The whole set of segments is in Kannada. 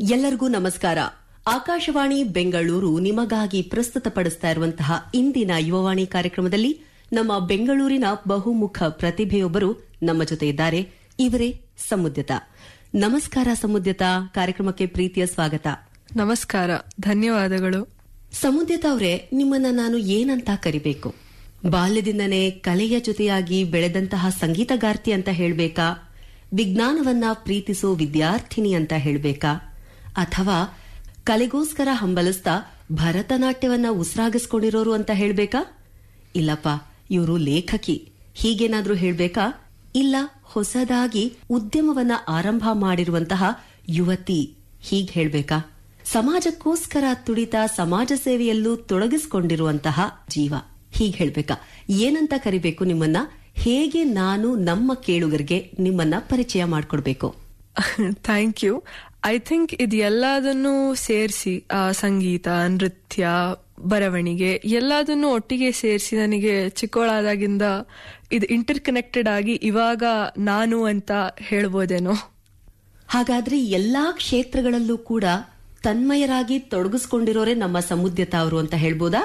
ಎಲ್ಲರಿಗೂ ನಮಸ್ಕಾರ ಆಕಾಶವಾಣಿ ಬೆಂಗಳೂರು ನಿಮಗಾಗಿ ಪ್ರಸ್ತುತಪಡಿಸ್ತಾ ಇರುವಂತಹ ಇಂದಿನ ಯುವವಾಣಿ ಕಾರ್ಯಕ್ರಮದಲ್ಲಿ ನಮ್ಮ ಬೆಂಗಳೂರಿನ ಬಹುಮುಖ ಪ್ರತಿಭೆಯೊಬ್ಬರು ನಮ್ಮ ಜೊತೆ ಇದ್ದಾರೆ ಇವರೇ ಸಮುದ್ಯತ ನಮಸ್ಕಾರ ಸಮುದ್ಯತ ಕಾರ್ಯಕ್ರಮಕ್ಕೆ ಪ್ರೀತಿಯ ಸ್ವಾಗತ ನಮಸ್ಕಾರ ಧನ್ಯವಾದಗಳು ಸಮುದ್ಯತ ಅವರೇ ನಿಮ್ಮನ್ನ ನಾನು ಏನಂತ ಕರಿಬೇಕು ಬಾಲ್ಯದಿಂದನೇ ಕಲೆಯ ಜೊತೆಯಾಗಿ ಬೆಳೆದಂತಹ ಸಂಗೀತಗಾರ್ತಿ ಅಂತ ಹೇಳ್ಬೇಕಾ ವಿಜ್ಞಾನವನ್ನ ಪ್ರೀತಿಸೋ ವಿದ್ಯಾರ್ಥಿನಿ ಅಂತ ಹೇಳ್ಬೇಕಾ ಅಥವಾ ಕಲೆಗೋಸ್ಕರ ಹಂಬಲಿಸ್ತಾ ಭರತನಾಟ್ಯವನ್ನ ಉಸಿರಾಗಿಸ್ಕೊಂಡಿರೋರು ಅಂತ ಹೇಳ್ಬೇಕಾ ಇಲ್ಲಪ್ಪ ಇವರು ಲೇಖಕಿ ಹೀಗೇನಾದ್ರೂ ಹೇಳ್ಬೇಕಾ ಇಲ್ಲ ಹೊಸದಾಗಿ ಉದ್ಯಮವನ್ನ ಆರಂಭ ಮಾಡಿರುವಂತಹ ಯುವತಿ ಹೀಗ್ ಹೇಳ್ಬೇಕಾ ಸಮಾಜಕ್ಕೋಸ್ಕರ ತುಡಿತ ಸಮಾಜ ಸೇವೆಯಲ್ಲೂ ತೊಡಗಿಸಿಕೊಂಡಿರುವಂತಹ ಜೀವ ಹೀಗ್ ಹೇಳ್ಬೇಕಾ ಏನಂತ ಕರಿಬೇಕು ನಿಮ್ಮನ್ನ ಹೇಗೆ ನಾನು ನಮ್ಮ ಕೇಳುಗರಿಗೆ ನಿಮ್ಮನ್ನ ಪರಿಚಯ ಮಾಡ್ಕೊಡ್ಬೇಕು ಥ್ಯಾಂಕ್ ಯು ಐ ಥಿಂಕ್ ಇದು ಎಲ್ಲದನ್ನು ಸೇರಿಸಿ ಸಂಗೀತ ನೃತ್ಯ ಬರವಣಿಗೆ ಎಲ್ಲದನ್ನು ಒಟ್ಟಿಗೆ ಸೇರಿಸಿ ನನಗೆ ಚಿಕ್ಕವಳಾದಾಗಿಂದ ಇದು ಇಂಟರ್ ಕನೆಕ್ಟೆಡ್ ಆಗಿ ಇವಾಗ ನಾನು ಅಂತ ಹೇಳ್ಬೋದೇನೋ ಹಾಗಾದ್ರೆ ಎಲ್ಲಾ ಕ್ಷೇತ್ರಗಳಲ್ಲೂ ಕೂಡ ತನ್ಮಯರಾಗಿ ತೊಡಗಿಸ್ಕೊಂಡಿರೋರೆ ನಮ್ಮ ಸಮುದ್ಯತ ಅವರು ಅಂತ ಹೇಳ್ಬೋದಾ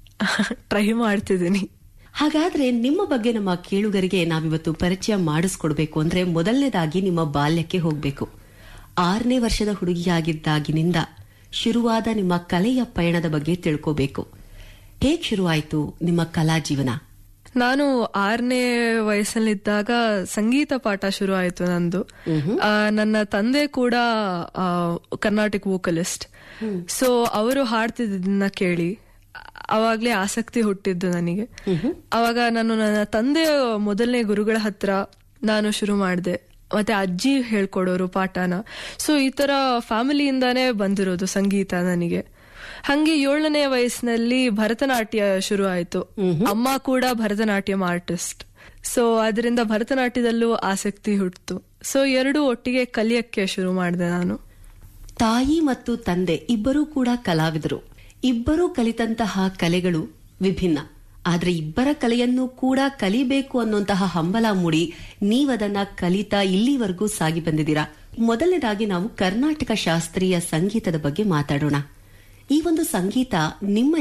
ಟ್ರೈ ಮಾಡ್ತಿದ್ದೀನಿ ಹಾಗಾದ್ರೆ ನಿಮ್ಮ ಬಗ್ಗೆ ನಮ್ಮ ಕೇಳುಗರಿಗೆ ನಾವಿವತ್ತು ಪರಿಚಯ ಮಾಡಿಸ್ಕೊಡ್ಬೇಕು ಅಂದ್ರೆ ಮೊದಲನೇದಾಗಿ ನಿಮ್ಮ ಬಾಲ್ಯಕ್ಕೆ ಹೋಗ್ಬೇಕು ಆರನೇ ವರ್ಷದ ಹುಡುಗಿಯಾಗಿದ್ದಾಗಿನಿಂದ ಶುರುವಾದ ನಿಮ್ಮ ಕಲೆಯ ಪಯಣದ ಬಗ್ಗೆ ತಿಳ್ಕೋಬೇಕು ಹೇಗ್ ಶುರುವಾಯಿತು ನಿಮ್ಮ ಕಲಾ ಜೀವನ ನಾನು ಆರನೇ ವಯಸ್ಸಲ್ಲಿದ್ದಾಗ ಸಂಗೀತ ಪಾಠ ಶುರು ಆಯ್ತು ನಂದು ಆ, ನನ್ನ ತಂದೆ ಕೂಡ ಆ, ಕರ್ನಾಟಿಕ್ ವೋಕಲಿಸ್ಟ್ ಸೊ ಅವರು ಹಾಡ್ತಿದ್ದನ್ನ ಕೇಳಿ ಅವಾಗ್ಲೇ ಆಸಕ್ತಿ ಹುಟ್ಟಿದ್ದು ನನಗೆ ಅವಾಗ ನಾನು ನನ್ನ ತಂದೆಯ ಮೊದಲನೇ ಗುರುಗಳ ಹತ್ರ ನಾನು ಶುರು ಮಾಡಿದೆ ಮತ್ತೆ ಅಜ್ಜಿ ಹೇಳ್ಕೊಡೋರು ಪಾಠನ ಸೊ ಈ ತರ ಫ್ಯಾಮಿಲಿಯಿಂದಾನೇ ಬಂದಿರೋದು ಸಂಗೀತ ನನಗೆ ಹಂಗೆ ಏಳನೇ ವಯಸ್ಸಿನಲ್ಲಿ ಭರತನಾಟ್ಯ ಶುರು ಆಯ್ತು ಅಮ್ಮ ಕೂಡ ಭರತನಾಟ್ಯಂ ಆರ್ಟಿಸ್ಟ್ ಸೊ ಅದರಿಂದ ಭರತನಾಟ್ಯದಲ್ಲೂ ಆಸಕ್ತಿ ಹುಟ್ಟಿತು ಸೊ ಎರಡು ಒಟ್ಟಿಗೆ ಕಲಿಯಕ್ಕೆ ಶುರು ಮಾಡಿದೆ ನಾನು ತಾಯಿ ಮತ್ತು ತಂದೆ ಇಬ್ಬರೂ ಕೂಡ ಕಲಾವಿದರು ಇಬ್ಬರೂ ಕಲಿತಂತಹ ಕಲೆಗಳು ವಿಭಿನ್ನ ಆದ್ರೆ ಇಬ್ಬರ ಕಲೆಯನ್ನು ಕೂಡ ಕಲಿಬೇಕು ಅನ್ನುವಂತಹ ಹಂಬಲ ಮೂಡಿ ನೀವದನ್ನ ಕಲಿತಾ ಇಲ್ಲಿವರೆಗೂ ಸಾಗಿ ಬಂದಿದ್ದೀರಾ ಮೊದಲನೇದಾಗಿ ನಾವು ಕರ್ನಾಟಕ ಶಾಸ್ತ್ರೀಯ ಸಂಗೀತದ ಬಗ್ಗೆ ಮಾತಾಡೋಣ ಈ ಒಂದು ಸಂಗೀತ ನಿಮ್ಮ